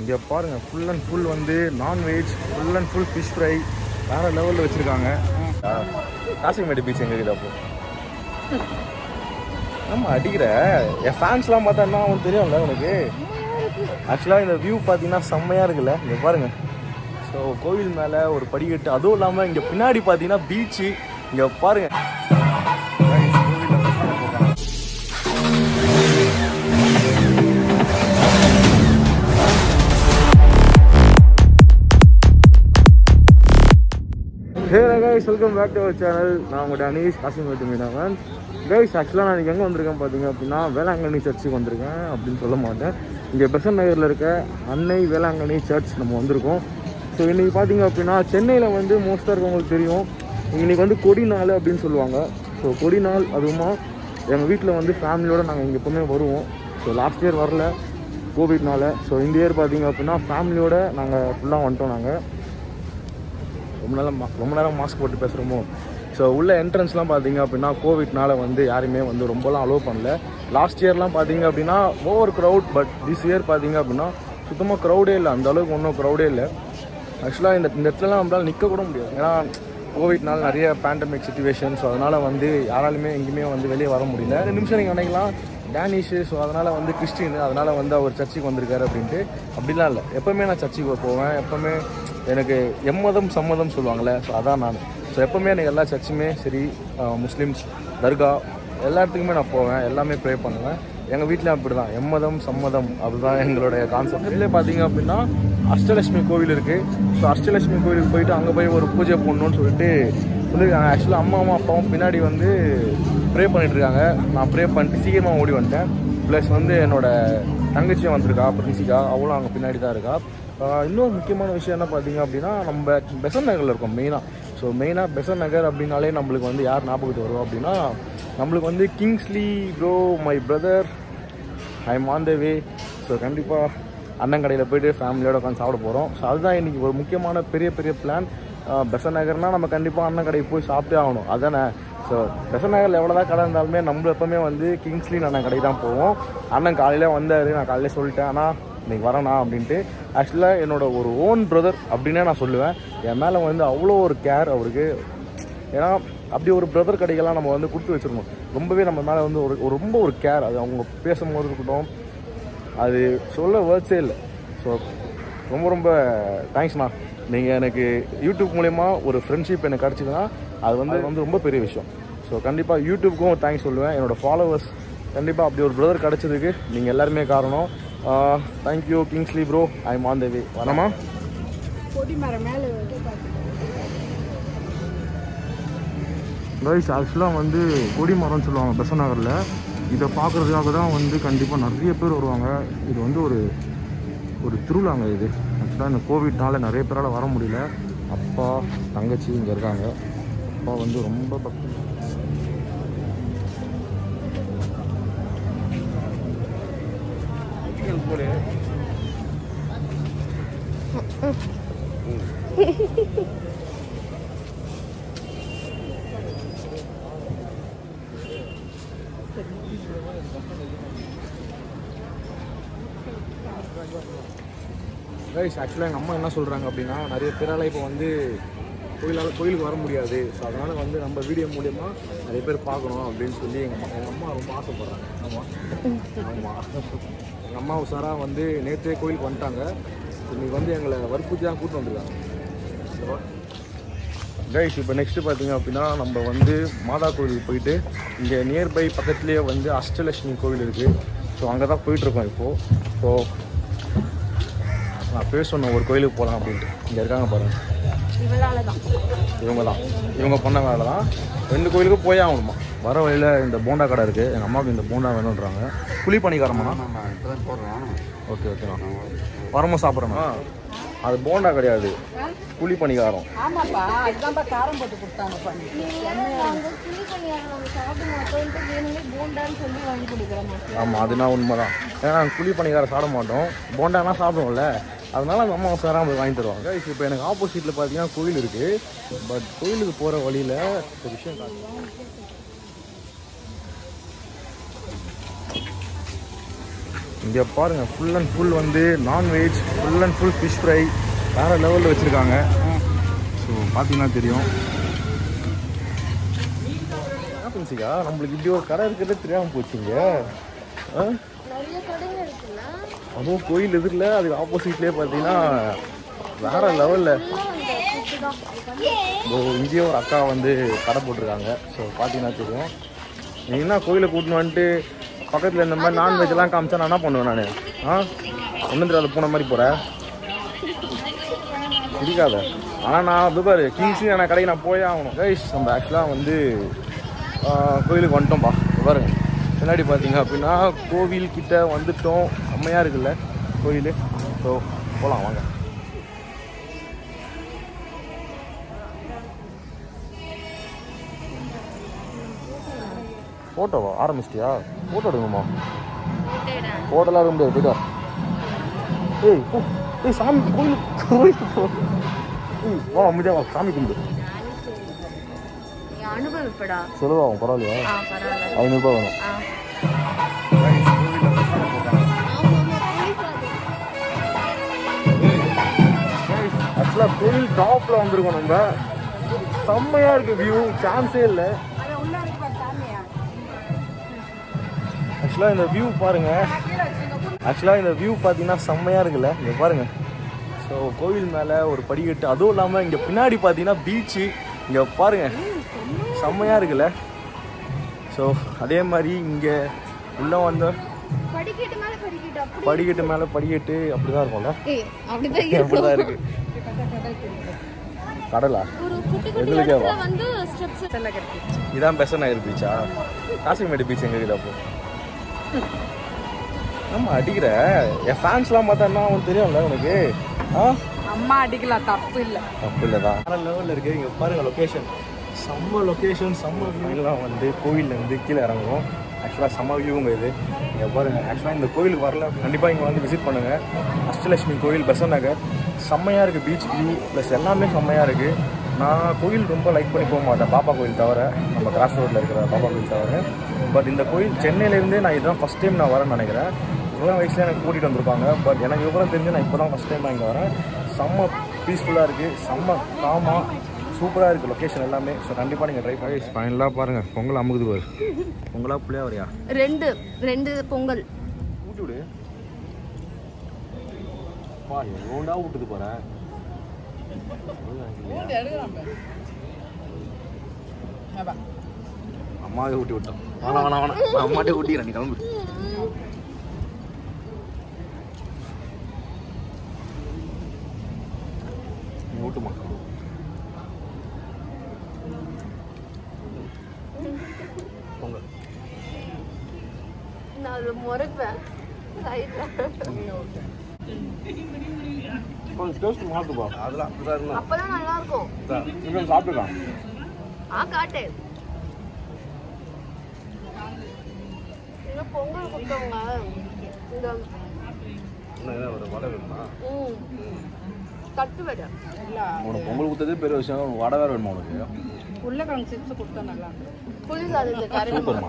இங்கே பாருங்கள் full and full வந்து non veg full and full fish fry வேறு லெவலில் வச்சுருக்காங்க காசிமேடு பீச் எங்கே இருக்குது அப்போ ஆமாம் அடிக்கிற என் ஃபேன்ஸ்லாம் பார்த்தா என்ன உனக்கு தெரியும்ல உனக்கு ஆக்சுவலாக இந்த வியூ பார்த்தீங்கன்னா செம்மையாக இருக்குல்ல இங்கே பாருங்க ஸோ கோவில் மேலே ஒரு படிக்கட்டு அதுவும் இல்லாமல் இங்கே பின்னாடி பார்த்தீங்கன்னா பீச்சு இங்கே பாருங்க Guys, கோவில்ல பிரசாதம் போடுறாங்க. Hey guys welcome back to our channel நான் உங்கள்கிட்ட அனீஷ் காசிமேட்டு மீனவன் கைஸ் ஆக்சுவலாக நான் எங்கே வந்திருக்கேன் பார்த்தீங்க அப்படின்னா வேளாங்கண்ணி சர்ச்சுக்கு வந்திருக்கேன் அப்படின்னு சொல்ல மாட்டேன் இங்கே பெசன் நகரில் இருக்க அன்னை வேளாங்கண்ணி சர்ச் நம்ம வந்திருக்கோம் ஸோ இன்றைக்கி பார்த்தீங்க அப்படின்னா சென்னையில் வந்து மோஸ்ட்டாக இருக்கவங்களுக்கு தெரியும் இன்றைக்கி வந்து கொடி நாள் அப்படின்னு சொல்லுவாங்க ஸோ கொடி நாள் அதுவுமா எங்கள் வீட்டில் வந்து ஃபேமிலியோடு நாங்கள் இங்கே எப்போவுமே வருவோம் ஸோ லாஸ்ட் இயர் வரல கோவிட்னால ஸோ இந்த இயர் பார்த்தீங்க அப்படின்னா ஃபேமிலியோடு நாங்கள் ஃபுல்லாக வந்துட்டோம் நாங்கள் ரொம்ப நேரம் மா- ரொம்ப நேரம் மாஸ்க் போட்டு பேசுகிறோமோ ஸோ உள்ள என்ட்ரன்ஸ்லாம் பார்த்தீங்க அப்படின்னா கோவிட்னால வந்து யாருமே வந்து ரொம்பலாம் அலோவ் பண்ணல லாஸ்ட் இயர்லாம் பார்த்தீங்க அப்படின்னா over crowd but this year பார்த்தீங்க அப்படின்னா சுத்தமாக க்ரௌடே இல்லை அந்த அளவுக்கு ஒன்றும் க்ரௌடே இல்லை ஆக்சுவலாக இந்த இந்த இடத்துலலாம் நம்மளால் நிற்க கூட முடியாது ஏன்னா கோவிட்னால நிறைய பேண்டமிக் சுச்சுவேஷன் ஸோ அதனால் வந்து யாராலுமே எங்கேயுமே வந்து வெளியே வர முடியல ரெண்டு நிமிஷம் நீங்கள் நினைக்கலாம் டேனிஷு ஸோ அதனால் வந்து கிறிஸ்டின் அதனால் வந்து அவர் சர்ச்சுக்கு வந்திருக்காரு அப்படின்ட்டு அப்படிலாம் இல்லை எப்போவுமே நான் சர்ச்சுக்கு போவேன் எப்போவுமே எனக்கு எம்மதம் சம்மதம் சொல்லுவாங்கள்ல ஸோ அதான் நான் ஸோ எப்போவுமே எனக்கு எல்லா சர்ச்சுமே சரி அஹ், முஸ்லிம்ஸ் தர்கா எல்லா இடத்துக்குமே நான் போவேன் எல்லாமே ப்ரே பண்ணுவேன் எங்கள் வீட்டில் அப்படி தான் எம்மதம் சம்மதம் அதுதான் எங்களுடைய கான்செப்ட் இதில் பார்த்தீங்க அப்படின்னா அஷ்டலட்சுமி கோவில் இருக்குது ஸோ அஷ்டலட்சுமி கோவிலுக்கு போயிட்டு அங்கே போய் ஒரு பூஜை பண்ணணும்னு சொல்லிட்டு சொல்லியிருக்காங்க ஆக்சுவலாக அம்மாவும் அப்பாவும் பின்னாடி வந்து ப்ரே பண்ணிட்டு இருக்காங்க நான் ப்ரே பண்ணிட்டு சீக்கிரமாக ஓடி வந்துட்டேன் ப்ளஸ் வந்து என்னோட தங்கச்சியும் வந்திருக்கா பிரின்சிகா அவளும் அங்கே பின்னாடி தான் இருக்கா ஆஹ் இன்னொரு முக்கியமான விஷயம் என்ன பார்த்தீங்க அப்படின்னா நம்ம பெசன் நகரில் இருக்கோம் மெயினாக ஸோ மெயினாக பெசன் நகர் அப்படின்னாலே நம்மளுக்கு வந்து யார் ஞாபகத்துக்கு வரும் அப்படின்னா நம்மளுக்கு வந்து Kingsley bro my brother I am on the way so கண்டிப்பாக அண்ணன் கடையில் போயிட்டு ஃபேமிலியோட உட்காந்து சாப்பிட போகிறோம் ஸோ அதுதான் இன்றைக்கி ஒரு முக்கியமான பெரிய பெரிய பிளான் பெசன் நகர்னால் நம்ம கண்டிப்பாக அண்ணன் கடைக்கு போய் சாப்பிட்டே ஆகணும் அதானே ஸோ பெசன் நகரில் எவ்வளோ தான் கடை இருந்தாலுமே நம்ம எப்பவுமே வந்து கிங்ஸ்லி அண்ணன் கடைக்கு தான் போவோம் அண்ணன் காலையில் வந்தார் நான் காலையில் சொல்லிட்டேன் ஆனால் இன்னைக்கு வரேனா அப்படின்ட்டு ஆக்சுவலாக என்னோட ஒரு ஓன் பிரதர் அப்படின்னே நான் சொல்லுவேன் என் மேலே வந்து அவ்வளோ ஒரு கேர் அவருக்கு ஏன்னா அப்படி ஒரு பிரதர் கடைகள்லாம் நம்ம வந்து கொடுத்து வச்சிருக்கோம் ரொம்பவே நம்ம மேலே வந்து ஒரு ஒரு ரொம்ப ஒரு கேர் அது அவங்க பேசும்போது இருக்கட்டும் அது சொல்ல வேர்ட்ஸே இல்லை ஸோ ரொம்ப ரொம்ப தேங்க்ஸ்ண்ணா நீங்கள் எனக்கு யூடியூப் மூலயமா ஒரு ஃப்ரெண்ட்ஷிப் எனக்கு கிடச்சிதுன்னா அது வந்து அது வந்து ரொம்ப பெரிய விஷயம் ஸோ கண்டிப்பாக யூடியூப்க்கும் தேங்க்ஸ் சொல்லுவேன் என்னோடய ஃபாலோவர்ஸ் கண்டிப்பாக அப்படி ஒரு பிரதர் கிடச்சதுக்கு நீங்கள் எல்லாருமே காரணம் thank you Kingsley bro I am on the way வரமா கொடி மரம் மேலே வந்து கைஸ் ஆக்சுவலாக வந்து கொடி மரம்னு சொல்லுவாங்க பெசன் நகரில் இதை பார்க்குறதுக்காக தான் வந்து கண்டிப்பாக நிறைய பேர் வருவாங்க இது வந்து ஒரு ஒரு திருவிழாங்க இது ஆக்சுவலாக இந்த கோவிட்னால நிறைய பேரால் வர முடியல அப்பா தங்கச்சி இங்கே இருக்காங்க அப்பா வந்து ரொம்ப பக்தி கைஸ் ஆக்சுவலாக எங்கள் அம்மா என்ன சொல்கிறாங்க அப்படின்னா நிறைய பேரால் இப்போ வந்து கோயிலால் கோயிலுக்கு வர முடியாது ஸோ அதனால் வந்து நம்ம வீடியோ மூலயமா நிறைய பேர் பார்க்கணும் அப்படின்னு சொல்லி எங்கள் அம்மா எங்கள் அம்மா ரொம்ப ஆசைப்பட்றாங்க ஆமாம் ஆமாம் எங்கள் அம்மா உஷாராக வந்து நேற்றே கோயிலுக்கு வந்துட்டாங்க இன்னைக்கு வந்து எங்களை வற்புறுத்தி தான் கூட்டு வந்திருக்காங்க கைஸ் இப்போ நெக்ஸ்ட்டு பார்த்தீங்க அப்படின்னா நம்ம வந்து மாதா கோயிலுக்கு போயிட்டு இங்கே நியர்பை பக்கத்துலேயே வந்து அஷ்டலட்சுமி கோவில் இருக்குது ஸோ அங்கே தான் போயிட்டுருக்கோம் இப்போது ஸோ நான் பேர் சொன்ன ஒரு கோயிலுக்கு போகலாம் அப்படின்ட்டு இங்கே இருக்காங்க பாருங்க இவளால தான் இவங்க தான் இவங்க பண்ண வேலை தான் ரெண்டு கோயிலுக்கும் போயே ஆகணுமா வர வழியில் இந்த போண்டா கடை இருக்குது எங்கள் அம்மாவுக்கு இந்த போண்டா வேணுன்றாங்க குழி பண்ணிக்காரம்மா ஓகே ஓகேண்ணா வரமா சாப்பிட்றேண்ணா அது போண்டா கிடையாது குழி பண்ணிக்காரம் ஆமாப்பா அதுதான்ப்பா காரம் போட்டு கொடுத்தாங்க பண்ணி நாங்க புளி பணியாரம் நம்ம சாப்பிட மாட்டோம்ட்டு வேணுமே போண்டான்னு சொல்லி வாங்கி கொடுக்குறோம் மக்கள் ஆமாம் அதுனா உண்மை தான் ஏன்னா நாங்கள் குழி பண்ணிக்காரம் சாப்பிட மாட்டோம் போண்டானா சாப்பிடுவோம்ல அதனால அந்த அம்மா சாராக போய் வாங்கி தருவாங்க இப்போ எனக்கு ஆப்போசிட்டில் பார்த்தீங்கன்னா கோயில் இருக்குது பட் கோயிலுக்கு போகிற வழியில் ஒரு விஷயம் காட்டுறேன் இங்கே பாருங்கள் ஃபுல் அண்ட் ஃபுல் வந்து non veg full and full fish fry வேறு லெவலில் வச்சுருக்காங்க ஸோ பார்த்தீங்கன்னா தெரியும் சிக்கா நம்மளுக்கு இப்படி ஒரு கடை இருக்கிறதே தெரியாமல் போச்சுங்க ஆ நிறைய கடைகள் இருக்குல்ல அதுவும் கோயில் எதிரில் அதுக்கு ஆப்போசிட்லேயே பார்த்தீங்கன்னா வேற லெவலில் ஃபுல்லாக அந்த ஃபுட்டு தான் இதோ இங்கேயும் ஒரு அக்கா வந்து கடை போட்டிருக்காங்க ஸோ பார்த்தீங்கன்னா தெரியும் நீ என்ன கோயிலை கூட்டின்னு வந்துட்டு பக்கத்தில் இந்த மாதிரி நான்வெஜ்லாம் காமிச்சா நான் என்ன பண்ணுவேன் நான் ஆ ஒன்றும் தெரியாத பூனை மாதிரி போகிறேன் சிரிக்காத ஆனால் நான் அது பாரு கிங்ஸு எனக்கு கடைக்கு நான் போயே ஆகணும் கைஸ் நம்ம ஆக்சுவலாக வந்து ஆ, கோயிலுக்கு வந்துட்டோம்ப்பா இங்க பாருங்க பின்னாடி பார்த்தீங்க அப்படின்னா கோவில் கிட்ட வந்துட்டோம் செம்மையாக இருக்குல்ல கோயில் ஸோ போகலாம் வாங்க ஃபோட்டோவா ஆரம்பிச்சிட்டியா ஃபோட்டோ எடுங்கம்மா ஃபோட்டோலாம் எடுக்க முடியாது போயிட்டு வா ஏய் போ. ஏய் சாமி கோயில் கோயிலுக்கு போ ஏய் வா அமைதியா வா சாமி கும்பிடு நீ அனுபவிப்படா சொல்லுவா அவன் பரவாயில்லையா ஆ பரவாயில்ல ஐநூறுபா வேணும் ஆ ஆக்சுவலாக கோயில் டாப்பில் வந்திருக்கோம் நம்ம செம்மையாக இருக்குது வியூ சான்ஸே இல்லை அதை உள்ள இருப்பா சாமியா ஆக்சுவலாக இந்த வியூ பாருங்கள் ஆக்சுவலாக இந்த வியூ பார்த்தீங்கன்னா செம்மையாக இருக்குல்ல இங்கே பாருங்கள் ஸோ கோவில் மேலே ஒரு படிக்கட்டு அதுவும் இல்லாமல் இங்கே பின்னாடி பார்த்தீங்கன்னா பீச்சு இங்கே பாருங்கள் செம்மையாக இருக்குல்ல ஸோ அதே மாதிரி இங்கே உள்ளே வந்த படிக்கட்டு மேல படிக்கட்டு அப்படி படிக்கட்டு மேலே படிக்கட்டு அப்படி தான் இருக்கும்ல ஏய் அப்படிதான் அப்படி தான் இருக்கு கடலா ஒரு குட்டி குட்டி எதுலக்கேவா? இடத்துல வந்து ஸ்டெப்ஸ் எல்லாம் கட்டி இதான் பெசன் ஆயிரு பீச்சா காசிமேடு பீச் எங்க இருக்குது அப்போ ஆமா அடிக்கிற என் ஃபேன்ஸ்லாம் பார்த்தா என்ன உனக்கு தெரியும்ல உனக்கு ஆ அம்மா அடிக்கலாம் தப்பு இல்லை தப்பு இல்லைதான் வேற லெவலில் இருக்கு இங்கே பாருங்க லொக்கேஷன் செம்ம லொக்கேஷன் செம்ம வியூலாம் வந்து கோயிலேருந்து கீழே இறங்குறோம் ஆக்சுவலாக செம்ம வியூங்க இது இங்கே பாருங்க ஆக்சுவலாக இந்த கோயிலுக்கு வரல கண்டிப்பாக இங்கே வந்து விசிட் பண்ணுங்கள் அஷ்டலட்சுமி கோயில் பெசன் நகர் செம்மையாக இருக்குது பீச் வியூ ப்ளஸ் எல்லாமே செம்மையாக இருக்குது நான் கோயில் ரொம்ப லைக் பண்ணி போக மாட்டேன் பாப்பா கோயில் தவிர நம்ம கிராஸ் ரோட்டில் இருக்கிற பாப்பா கோயில் தவிர பட் இந்த கோயில் சென்னையிலேருந்தே நான் இதுதான் ஃபஸ்ட் டைம் நான் வரேன்னு நினைக்கிறேன் இவ்வளோ வயசுல எனக்கு கூட்டிகிட்டு வந்திருப்பாங்க பட் எனக்கு விவரம் தெரிஞ்சு நான் இப்போ தான் ஃபஸ்ட் டைம் நான் இங்கே வரேன் செம்ம பீஸ்ஃபுல்லாக இருக்குது செம்ம காமாக சூப்பராக இருக்குது லொக்கேஷன் எல்லாமே ஸோ கண்டிப்பாக நீங்கள் ட்ரை பண்ணி ஃபைனலாக பாருங்கள் பொங்கல் அமுகுது பாரு பொங்கலா புள்ளையா வரையா ரெண்டு ரெண்டு பொங்கல் ஊட்டி விடு பா எவ்வளோண்டா விட்டுட்டு போகிறேன் அம்மாவே ஊட்டி விட்டோம் வேணாம் வேணாம் வேணாம் நான் அம்மாட்டே ஊட்டிக்கிறேன் நீ கிளம்பு நீ ஊட்டுமா பொங்கல் நான் அதை முறைப்பேன் கொஞ்சம் டேஸ்ட் மாற்றுப்பா அதெல்லாம் அப்படிதான் இருந்தா அப்பதான் நல்லா இருக்கும் இவன் சாப்பிட்டுக்கலாம் ஆ காட்டு இந்த பொங்கல் கொடுத்தவங்க இந்த என்ன ஒரு வடை வேணுமா ம், தட்டு வடை உனக்கு பொங்கல் கொடுத்ததே பெரிய விஷயம் உனக்கு வடை வேற வேணுமா உனக்கு உருளைக்கிழங்கு சிப்ஸ் கொடுத்தா நல்லா இருக்கும் புளி சாதத்தை கரை சூப்பர்மா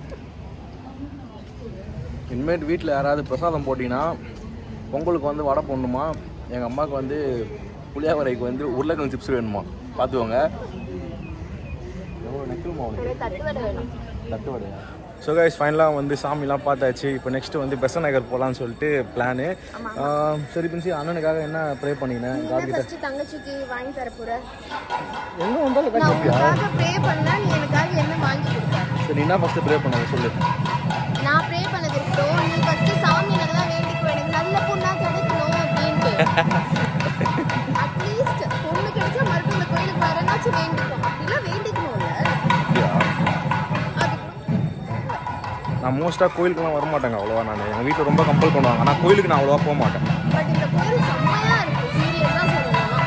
இனிமேட்டு வீட்டில் யாராவது பிரசாதம் போட்டிங்கன்னா பொங்கலுக்கு வந்து வடை போடணுமா எங்கள் அம்மாவுக்கு வந்து புளியாவரைக்கு வந்து உருளைக்கிழங்கு சிப்ஸ் வேணுமா பார்த்துக்கோங்க எவ்வளோ நெக்கிலுமா உனக்கு எனக்கு தட்டு வடை வேணும் தட்டு வடையா ஸோ கைஸ் ஃபைனலாக வந்து சாமிலாம் பார்த்தாச்சு இப்போ நெக்ஸ்ட் வந்து பெசன் நகர் போகலான்னு சொல்லிட்டு பிளானு சரி பின்சி அண்ணனுக்காக என்ன ப்ரே பண்ணினேன் காட் கிட்ட ஃபர்ஸ்ட் தங்கச்சிக்கு வாங்கி தர போற எங்கே வந்தாலும் நான் கேட்பியா உனக்காக ப்ரே பண்ணா நீ எனக்காக என்ன வாங்கி கொடுப்ப சரி என்ன ஃபஸ்ட்டு ப்ரே பண்ணாங்க சொல்லு நான் ப்ரே பண்ணது இருக்கட்டும் நீ ஃபர்ஸ்ட் சாமி நல்லா வேண்டிக்கோ எனக்கு நல்ல பொண்ணா கிடைக்கணும் அப்படின்ட்டு அட்லீஸ்ட் பொண்ணு கிடைச்சா மறுபடியும் இந்த கோயிலுக்கு வரனாச்சும் வேண்டிக்கோ அப்படிலாம் வேண்டிக்கணும்ல அப்படியா அது நான் மோஸ்ட்டாக கோயிலுக்குலாம் வர மாட்டேங்க அவ்வளோவா நான் எங்கள் வீட்டில் ரொம்ப கம்பல் பண்ணுவாங்க ஆனால் கோயிலுக்கு நான் அவ்வளோவா போக மாட்டேன் பட் இந்த கோயில் செம்மையா இருக்கு சீரியஸா சொல்லலாம்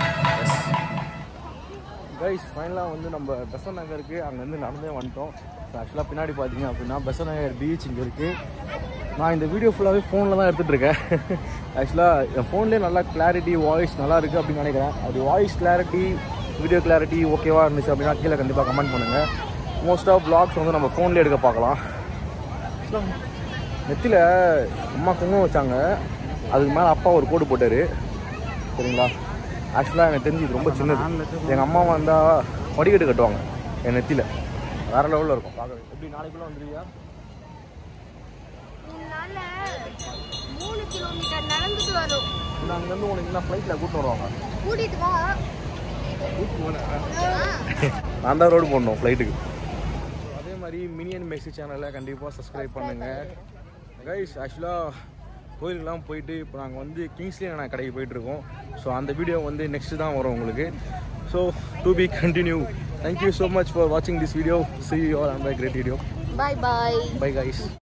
கைஸ் ஃபைனலாக வந்து நம்ம பெசன் நகருக்கு அங்கேருந்து நடந்தே வந்துட்டோம் ஆக்சுவலாக பின்னாடி பார்த்தீங்க அப்படின்னா பெசன் நகர் பீச் இங்கே இருக்குது நான் இந்த வீடியோ ஃபுல்லாகவே ஃபோனில் தான் எடுத்துகிட்டு இருக்கேன் ஆக்சுவலாக என் ஃபோன்லேயே நல்லா கிளாரிட்டி வாய்ஸ் நல்லா இருக்குது அப்படின்னு நினைக்கிறேன் அப்படி வாய்ஸ் கிளாரிட்டி வீடியோ கிளாரிட்டி ஓகேவா இருந்துச்சு அப்படின்னா கீழே கண்டிப்பாக கமெண்ட் பண்ணுங்கள் மோஸ்ட் ஆஃப் vlogs வந்து நம்ம ஃபோன்லேயே எடுக்க பார்க்கலாம் நெத்தியில் அம்மா குங்குமம் வச்சாங்க அதுக்கு மேலே அப்பா ஒரு கோடு போட்டார் சரிங்களா ஆக்சுவலாக எனக்கு தெரிஞ்சு இது ரொம்ப சின்னது எங்கள் அம்மா வந்தால் வடிகட்டு கட்டுவாங்க என் நெத்தியில் வேறு லெவலில் இருக்கும் பார்க்க எப்படி நாளைக்குள்ளே வந்துருவியா உன்னால மூணு கிலோமீட்டர் நடந்துட்டு வரும் நான் அங்கேருந்து உனக்கு என்ன ஃப்ளைட்டில் கூட்டிட்டு வருவாங்க கூட்டிட்டு வா நான் தான் ரோடு போடணும் ஃப்ளைட்டுக்கு அதே மாதிரி மினியன் மெக்ஸி சேனலை கண்டிப்பாக சப்ஸ்கிரைப் பண்ணுங்கள் கைஸ் ஆக்சுவலாக கோயிலுக்கெலாம் போயிட்டு இப்போ நாங்கள் வந்து கிங்ஸ்லேயே நான் கடைக்கு போயிட்டுருக்கோம் ஸோ அந்த வீடியோ வந்து நெக்ஸ்ட் தான் வரும் உங்களுக்கு so to be continue thank you so much for வாட்சிங் this video see you all and bye great video bye bye bye guys